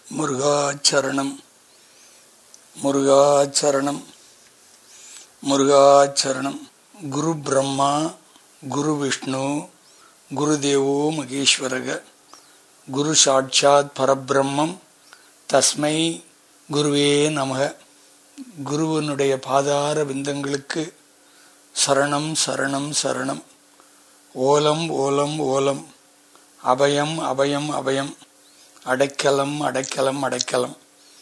முருகாச்சரணம் முருகாச்சரணம் முருகாச்சரணம் குரு பிரம்மா குரு விஷ்ணு குருதேவோ மகேஸ்வரக குரு சாட்சாத் பரபிரம்மம் தஸ்மை குருவே நமக குருவனுடைய பாதார விந்தங்களுக்கு சரணம் சரணம் சரணம் ஓலம் ஓலம் ஓலம் அபயம் அபயம் அபயம் அடைக்கலம் அடைக்கலம் அடைக்கலம்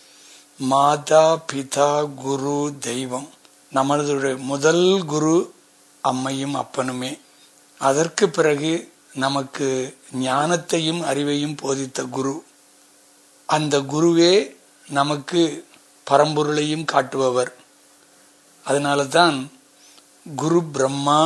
மாதா பிதா குரு தெய்வம் நமது முதல் குரு அம்மையும் அப்பனுமே அதற்கு பிறகு நமக்கு ஞானத்தையும் அறிவையும் போதித்த குரு அந்த குருவே நமக்கு பரம்பொருளையும் காட்டுபவர் அதனால தான் குரு பிரம்மா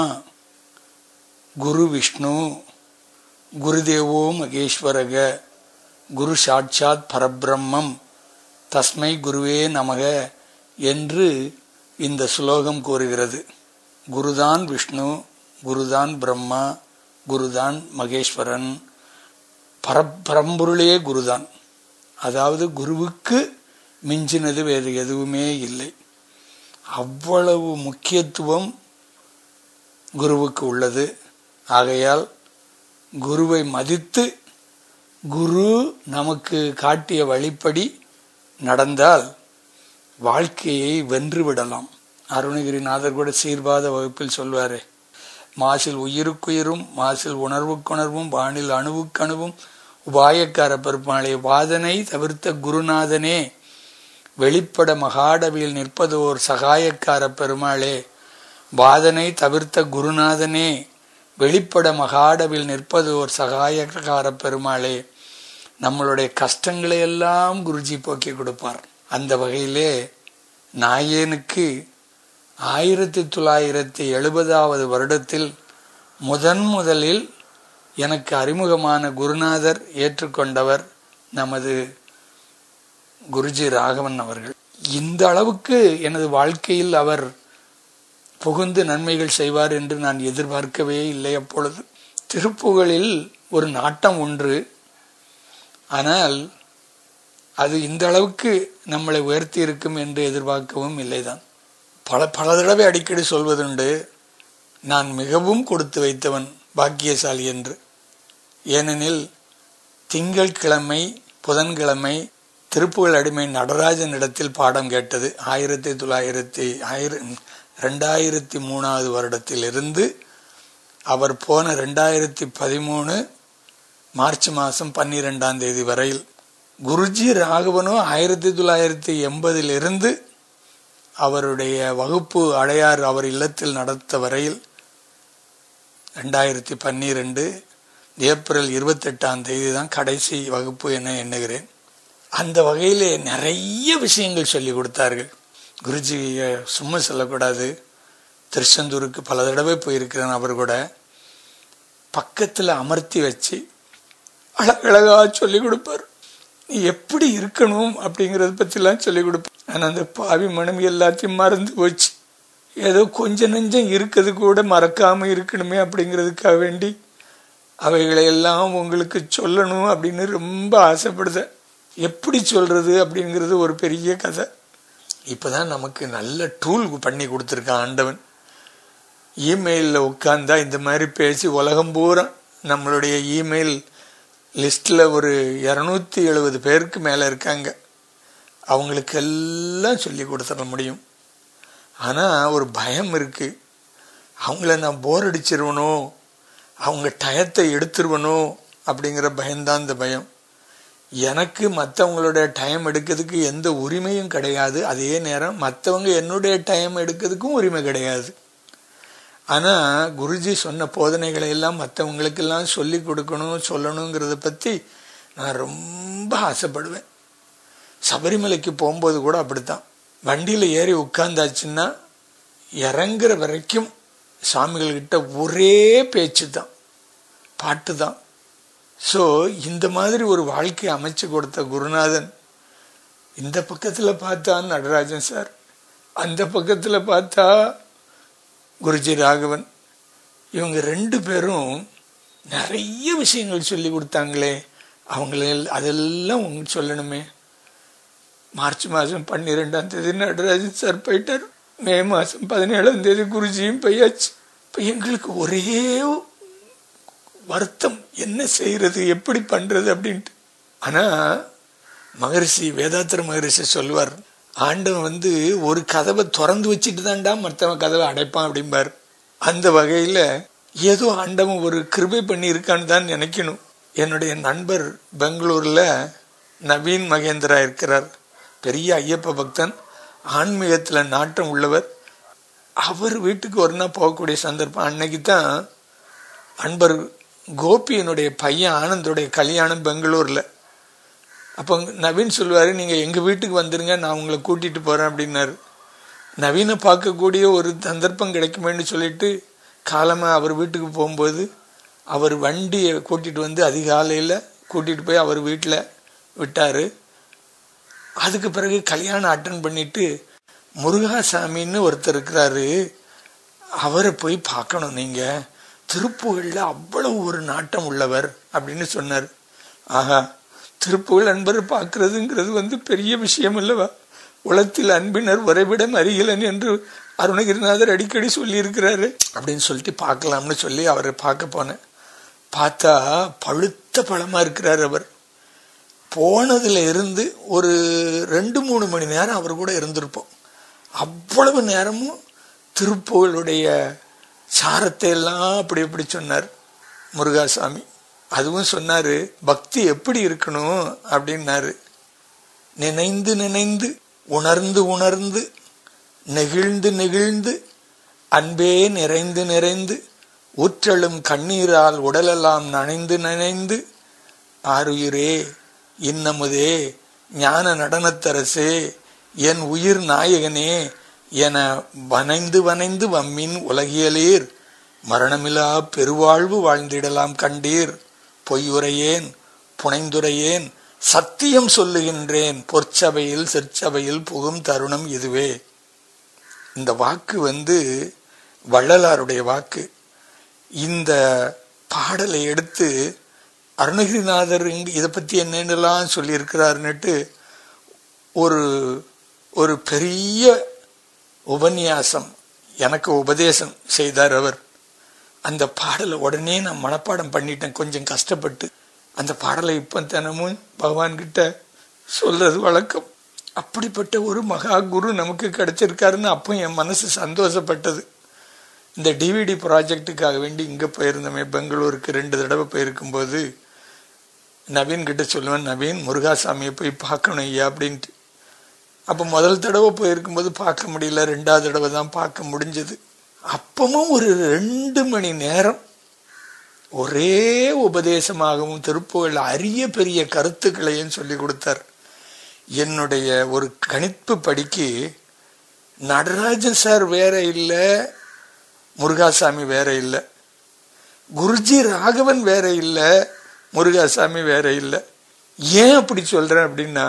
குரு விஷ்ணு குருதேவோ மகேஸ்வரக குரு சாட்சாத் பரபிரம்மம் தஸ்மை குருவே நமக என்று இந்த சுலோகம் கூறுகிறது குருதான் விஷ்ணு குருதான் பிரம்மா குருதான் மகேஸ்வரன் பரம்பொருளே குருதான் அதாவது குருவுக்கு மிஞ்சினது வேறு எதுவுமே இல்லை அவ்வளவு முக்கியத்துவம் குருவுக்கு உள்ளது ஆகையால் குருவை மதித்து குரு நமக்கு காட்டிய வழிப்படி நடந்தால் வாழ்க்கையை வென்று விடலாம் அருணகிரிநாதர் கூட சீர்பாத வகுப்பில் சொல்வாரே மாசில் உயிருக்குயிரும் மாசில் உணர்வுக்குணர்வும் வானில் அணுவுக்கணுவும் உபாயக்கார பெருமாளே வாதனை தவிர்த்த குருநாதனே வெளிப்பட மகாடவியில் நிற்பதோர் சகாயக்கார பெருமாளே வாதனை தவிர்த்த குருநாதனே வெளிப்பட மகாடவில் நிற்பதோர் சகாயக்கார பெருமாளே நம்மளுடைய கஷ்டங்களை எல்லாம் குருஜி போக்கி கொடுப்பார் அந்த வகையிலே நாயேனுக்கு ஆயிரத்தி தொள்ளாயிரத்தி எழுபதாவது வருடத்தில் முதன் முதலில் எனக்கு அறிமுகமான குருநாதர் ஏற்றுக்கொண்டவர் நமது குருஜி ராகவன் அவர்கள் இந்த அளவுக்கு எனது வாழ்க்கையில் அவர் புகுந்து நன்மைகள் செய்வார் என்று நான் எதிர்பார்க்கவே இல்லை அப்பொழுது திருப்புகளில் ஒரு நாட்டம் ஒன்று ஆனால் அது இந்த அளவுக்கு நம்மளை உயர்த்தி இருக்கும் என்று எதிர்பார்க்கவும் இல்லைதான் பல பல தடவை அடிக்கடி சொல்வதுண்டு நான் மிகவும் கொடுத்து வைத்தவன் பாக்கியசாலி என்று ஏனெனில் திங்கள் கிழமை புதன்கிழமை திருப்புகழ் அடிமை நடராஜனிடத்தில் பாடம் கேட்டது ஆயிரத்தி தொள்ளாயிரத்தி ஆயிரம் ரெண்டாயிரத்தி மூணாவது வருடத்திலிருந்து அவர் போன ரெண்டாயிரத்தி பதிமூணு மார்ச் மாதம் பன்னிரெண்டாம் தேதி வரையில் குருஜி ராகவனும் ஆயிரத்தி தொள்ளாயிரத்தி எண்பதிலிருந்து அவருடைய வகுப்பு அடையார் அவர் இல்லத்தில் நடத்த வரையில் ரெண்டாயிரத்தி பன்னிரெண்டு ஏப்ரல் இருபத்தெட்டாம் தேதி தான் கடைசி வகுப்பு என எண்ணுகிறேன் அந்த வகையிலே நிறைய விஷயங்கள் சொல்லி கொடுத்தார்கள் குருஜியை சும்மா சொல்லக்கூடாது திருச்செந்தூருக்கு பல தடவை போயிருக்கிறேன் அவர் கூட பக்கத்தில் அமர்த்தி வச்சு அழகழகா சொல்லி கொடுப்பார் நீ எப்படி இருக்கணும் அப்படிங்கறத பற்றிலாம் சொல்லி கொடுப்பார் ஆனால் அந்த பாவி மனம் எல்லாத்தையும் மறந்து போச்சு ஏதோ கொஞ்ச நெஞ்சம் இருக்கிறது கூட மறக்காம இருக்கணுமே அப்படிங்கிறதுக்காக வேண்டி அவைகளை எல்லாம் உங்களுக்கு சொல்லணும் அப்படின்னு ரொம்ப ஆசைப்படுத எப்படி சொல்றது அப்படிங்கிறது ஒரு பெரிய கதை இப்பதான் நமக்கு நல்ல டூல் பண்ணி கொடுத்துருக்கான் ஆண்டவன் இமெயிலில் உட்காந்தா இந்த மாதிரி பேசி உலகம் பூரா நம்மளுடைய இமெயில் லிஸ்டில் ஒரு இரநூத்தி எழுபது பேருக்கு மேலே இருக்காங்க அவங்களுக்கு எல்லாம் சொல்லி கொடுத்துட முடியும் ஆனால் ஒரு பயம் இருக்கு அவங்கள நான் போர் அடிச்சிருவனோ அவங்க டயத்தை எடுத்துருவனோ அப்படிங்கிற பயம்தான் இந்த பயம் எனக்கு மற்றவங்களோட டைம் எடுக்கிறதுக்கு எந்த உரிமையும் கிடையாது அதே நேரம் மற்றவங்க என்னுடைய டைம் எடுக்கிறதுக்கும் உரிமை கிடையாது ஆனால் குருஜி சொன்ன போதனைகளை எல்லாம் மற்றவங்களுக்கெல்லாம் சொல்லி கொடுக்கணும் சொல்லணுங்கிறத பற்றி நான் ரொம்ப ஆசைப்படுவேன் சபரிமலைக்கு போகும்போது கூட அப்படித்தான் வண்டியில் ஏறி உட்கார்ந்தாச்சுன்னா இறங்குற வரைக்கும் சாமிகள்கிட்ட ஒரே பேச்சு தான் பாட்டு தான் ஸோ இந்த மாதிரி ஒரு வாழ்க்கை அமைச்சு கொடுத்த குருநாதன் இந்த பக்கத்தில் பார்த்தா நடராஜன் சார் அந்த பக்கத்தில் பார்த்தா குருஜி ராகவன் இவங்க ரெண்டு பேரும் நிறைய விஷயங்கள் சொல்லி கொடுத்தாங்களே அவங்கள அதெல்லாம் உங்களுக்கு சொல்லணுமே மார்ச் மாதம் பன்னிரெண்டாம் தேதி நடராஜன் சார் போயிட்டார் மே மாதம் பதினேழாம் தேதி குருஜியும் போயாச்சு இப்போ எங்களுக்கு ஒரே வருத்தம் என்ன செய்யறது எப்படி பண்றது அப்படின்ட்டு ஆனா மகரிஷி வேதாத்திர மகரிஷி சொல்லுவார் ஆண்டவன் வந்து ஒரு கதவை திறந்து வச்சுட்டு தான்டா மற்றவன் கதவை அடைப்பான் அப்படிம்பார் அந்த வகையில ஏதோ ஆண்டவன் ஒரு கிருபை பண்ணி இருக்கான்னு தான் நினைக்கணும் என்னுடைய நண்பர் பெங்களூர்ல நவீன் மகேந்திரா இருக்கிறார் பெரிய ஐயப்ப பக்தன் ஆன்மீகத்துல நாட்டம் உள்ளவர் அவர் வீட்டுக்கு ஒரு நாள் போகக்கூடிய சந்தர்ப்பம் அன்னைக்கு தான் அன்பர் கோபியனுடைய பையன் ஆனந்தோடைய கல்யாணம் பெங்களூர்ல அப்போ நவீன் சொல்லுவாரு நீங்க எங்க வீட்டுக்கு வந்துருங்க நான் உங்களை கூட்டிட்டு போறேன் அப்படின்னாரு நவீனை பார்க்கக்கூடிய ஒரு சந்தர்ப்பம் கிடைக்குமேன்னு சொல்லிட்டு காலமா அவர் வீட்டுக்கு போகும்போது அவர் வண்டியை கூட்டிட்டு வந்து அதிகாலையில் கூட்டிட்டு போய் அவர் வீட்டில் விட்டாரு அதுக்கு பிறகு கல்யாணம் அட்டன் பண்ணிட்டு முருகாசாமின்னு ஒருத்தர் இருக்கிறாரு அவரை போய் பார்க்கணும் நீங்க திருப்புகள்ல அவ்வளவு ஒரு நாட்டம் உள்ளவர் அப்படின்னு சொன்னார் ஆஹா திருப்புகழ் அன்பர் பார்க்கறதுங்கிறது வந்து பெரிய விஷயம் இல்லவா உலகத்தில் அன்பினர் உறைவிடம் அறிகிலன் என்று அருணகிரிநாதர் அடிக்கடி சொல்லி இருக்கிறாரு அப்படின்னு சொல்லிட்டு பார்க்கலாம்னு சொல்லி அவரை பார்க்க போனேன் பார்த்தா பழுத்த பழமா இருக்கிறார் அவர் போனதுல இருந்து ஒரு ரெண்டு மூணு மணி நேரம் அவர் கூட இருந்திருப்போம் அவ்வளவு நேரமும் திருப்புகளுடைய சாரத்தை எல்லாம் அப்படி அப்படி சொன்னார் முருகாசாமி அதுவும் சொன்னாரு பக்தி எப்படி இருக்கணும் அப்படின்னாரு நினைந்து நினைந்து உணர்ந்து உணர்ந்து நெகிழ்ந்து நெகிழ்ந்து அன்பே நிறைந்து நிறைந்து ஊற்றலும் கண்ணீரால் உடலெல்லாம் நனைந்து நனைந்து ஆருயிரே இன்னமுதே ஞான நடனத்தரசே என் உயிர் நாயகனே என வனைந்து வனைந்து வம்மின் உலகியலீர் மரணமிலா பெருவாழ்வு வாழ்ந்திடலாம் கண்டீர் பொய்யுரையேன் புனைந்துரையேன் சத்தியம் சொல்லுகின்றேன் பொற்சபையில் சிற்சபையில் புகும் தருணம் இதுவே இந்த வாக்கு வந்து வள்ளலாருடைய வாக்கு இந்த பாடலை எடுத்து அருணகிரிநாதர் இங்க இதை பத்தி என்னென்னலாம் சொல்லியிருக்கிறாருன்னுட்டு ஒரு ஒரு பெரிய உபன்யாசம் எனக்கு உபதேசம் செய்தார் அவர் அந்த பாடலை உடனே நான் மனப்பாடம் பண்ணிட்டேன் கொஞ்சம் கஷ்டப்பட்டு அந்த பாடலை இப்ப தினமும் பகவான் கிட்ட சொல்றது வழக்கம் அப்படிப்பட்ட ஒரு மகா குரு நமக்கு கிடைச்சிருக்காருன்னு அப்போ என் மனசு சந்தோஷப்பட்டது இந்த டிவிடி ப்ராஜெக்டுக்காக வேண்டி இங்க போயிருந்தோமே பெங்களூருக்கு ரெண்டு தடவை போயிருக்கும்போது நவீன் கிட்ட சொல்லுவேன் நவீன் முருகாசாமியை போய் பார்க்கணும் ஐயா அப்படின்ட்டு அப்போ முதல் தடவை போயிருக்கும்போது பார்க்க முடியல ரெண்டாவது தடவை தான் பார்க்க முடிஞ்சது அப்பமும் ஒரு ரெண்டு மணி நேரம் ஒரே உபதேசமாகவும் திருப்புகள் அரிய பெரிய கருத்துக்களையும் சொல்லி கொடுத்தார் என்னுடைய ஒரு கணிப்பு படிக்கு நடராஜன் சார் வேற இல்லை முருகாசாமி வேற இல்லை குருஜி ராகவன் வேற இல்லை முருகாசாமி வேற இல்லை ஏன் அப்படி சொல்றேன் அப்படின்னா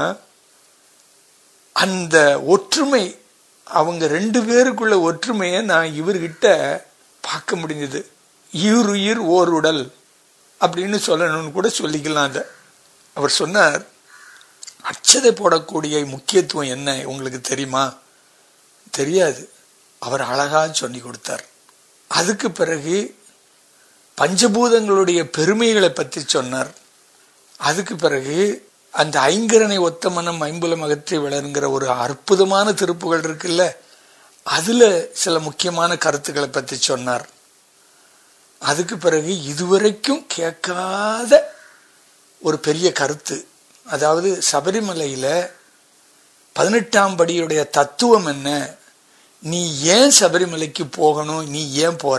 அந்த ஒற்றுமை அவங்க ரெண்டு பேருக்குள்ள ஒற்றுமையை நான் இவர்கிட்ட பார்க்க முடிஞ்சது ஈருயிர் ஓர் உடல் அப்படின்னு சொல்லணும்னு கூட சொல்லிக்கலாம் அதை அவர் சொன்னார் அச்சதை போடக்கூடிய முக்கியத்துவம் என்ன உங்களுக்கு தெரியுமா தெரியாது அவர் அழகா சொல்லி கொடுத்தார் அதுக்கு பிறகு பஞ்சபூதங்களுடைய பெருமைகளை பற்றி சொன்னார் அதுக்கு பிறகு அந்த ஐங்கரனை ஒத்த மனம் ஐம்புலம் அகற்றி வளருங்கிற ஒரு அற்புதமான திருப்புகள் இருக்குல்ல அதுல சில முக்கியமான கருத்துக்களை பற்றி சொன்னார் அதுக்கு பிறகு இதுவரைக்கும் கேட்காத ஒரு பெரிய கருத்து அதாவது சபரிமலையில பதினெட்டாம் படியுடைய தத்துவம் என்ன நீ ஏன் சபரிமலைக்கு போகணும் நீ ஏன் போற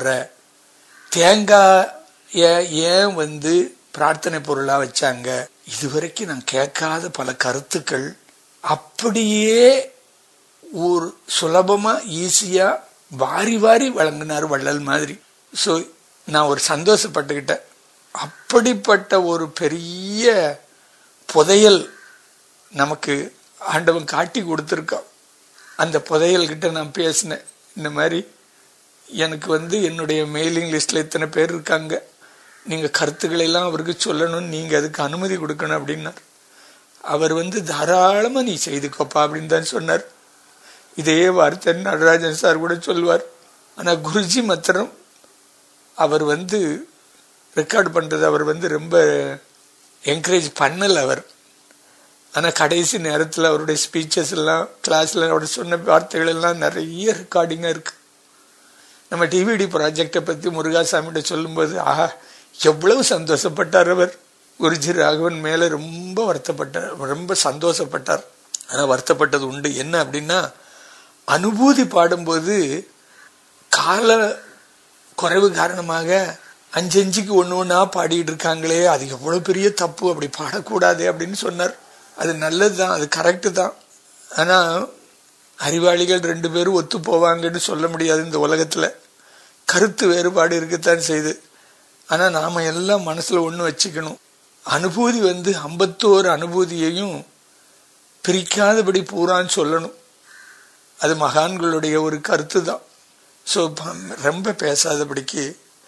தேங்காய ஏன் வந்து பிரார்த்தனை பொருளா வச்சாங்க இதுவரைக்கும் நான் கேட்காத பல கருத்துக்கள் அப்படியே ஒரு சுலபமா ஈஸியா வாரி வாரி வழங்கினார் வள்ளல் மாதிரி ஸோ நான் ஒரு சந்தோஷப்பட்டுக்கிட்டேன் அப்படிப்பட்ட ஒரு பெரிய புதையல் நமக்கு ஆண்டவன் காட்டி கொடுத்துருக்கான் அந்த புதையல் கிட்ட நான் பேசினேன் இந்த மாதிரி எனக்கு வந்து என்னுடைய மெயிலிங் லிஸ்ட்ல இத்தனை பேர் இருக்காங்க நீங்க கருத்துக்களை எல்லாம் அவருக்கு சொல்லணும் நீங்க அதுக்கு அனுமதி கொடுக்கணும் அப்படின்னார் அவர் வந்து தாராளமா நீ செய்துக்கோப்பா அப்படின்னு தான் சொன்னார் இதே வார்த்தை நடராஜன் சார் கூட சொல்லுவார் ஆனா குருஜி மாத்திரம் அவர் வந்து ரெக்கார்ட் பண்றது அவர் வந்து ரொம்ப என்கரேஜ் பண்ணல அவர் ஆனா கடைசி நேரத்துல அவருடைய ஸ்பீச்சஸ் எல்லாம் கிளாஸ்ல அவர் சொன்ன வார்த்தைகள் எல்லாம் நிறைய ரெக்கார்டிங்கா இருக்கு நம்ம டிவிடி ப்ராஜெக்டை பத்தி முருகாசாமிகிட்ட சொல்லும்போது ஆஹா எவ்வளவு சந்தோஷப்பட்டார் அவர் குருஜி ராகவன் மேல ரொம்ப வருத்தப்பட்டார் ரொம்ப சந்தோஷப்பட்டார் ஆனா வருத்தப்பட்டது உண்டு என்ன அப்படின்னா அனுபூதி பாடும்போது கால குறைவு காரணமாக அஞ்சு அஞ்சுக்கு ஒன்று ஒன்றா பாடிட்டு இருக்காங்களே அது எவ்வளவு பெரிய தப்பு அப்படி பாடக்கூடாது அப்படின்னு சொன்னார் அது நல்லது தான் அது கரெக்டு தான் ஆனா அறிவாளிகள் ரெண்டு பேரும் ஒத்து போவாங்கன்னு சொல்ல முடியாது இந்த உலகத்துல கருத்து வேறுபாடு இருக்கத்தான் செய்யுது ஆனா நாம எல்லாம் மனசுல ஒண்ணு வச்சுக்கணும் அனுபூதி வந்து ஐம்பத்தோரு அனுபூதியையும் பிரிக்காதபடி பூரான்னு சொல்லணும் அது மகான்களுடைய ஒரு கருத்து தான் ஸோ ரொம்ப பேசாதபடிக்கு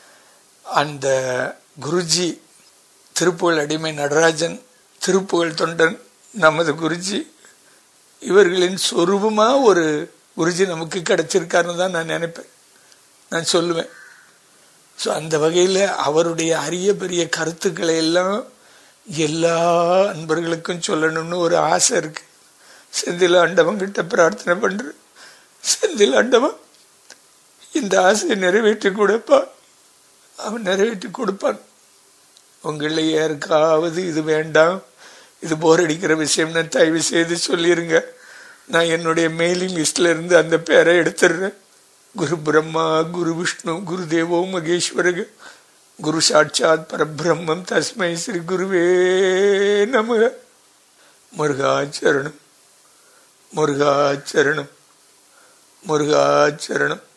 அந்த குருஜி திருப்புகழ் அடிமை நடராஜன் திருப்புகழ் தொண்டன் நமது குருஜி இவர்களின் சொரூபமா ஒரு குருஜி நமக்கு கிடைச்சிருக்காருன்னு தான் நான் நினைப்பேன் நான் சொல்லுவேன் ஸோ அந்த வகையில் அவருடைய அரிய பெரிய கருத்துக்களை எல்லாம் எல்லா அன்பர்களுக்கும் சொல்லணும்னு ஒரு ஆசை இருக்கு செந்தில் ஆண்டவன் கிட்ட பிரார்த்தனை பண்றேன் செந்தில் ஆண்டவன் இந்த ஆசையை நிறைவேற்றி கொடுப்பா அவன் நிறைவேற்றி கொடுப்பான் உங்களை யாருக்காவது இது வேண்டாம் இது போர் அடிக்கிற விஷயம்னு தயவு செய்து சொல்லிருங்க நான் என்னுடைய மெயிலிங் லிஸ்ட்ல இருந்து அந்த பேரை எடுத்துடுறேன் குரு பிரம்மா குரு விஷ்ணு குரு தேவோ மகேஸ்வரக குரு சாட்சாத் பரபிரம்மம் தஸ்மை ஸ்ரீ குருவே நமக முருகாச்சரணம் முருகாச்சரணம் முருகாச்சரணம்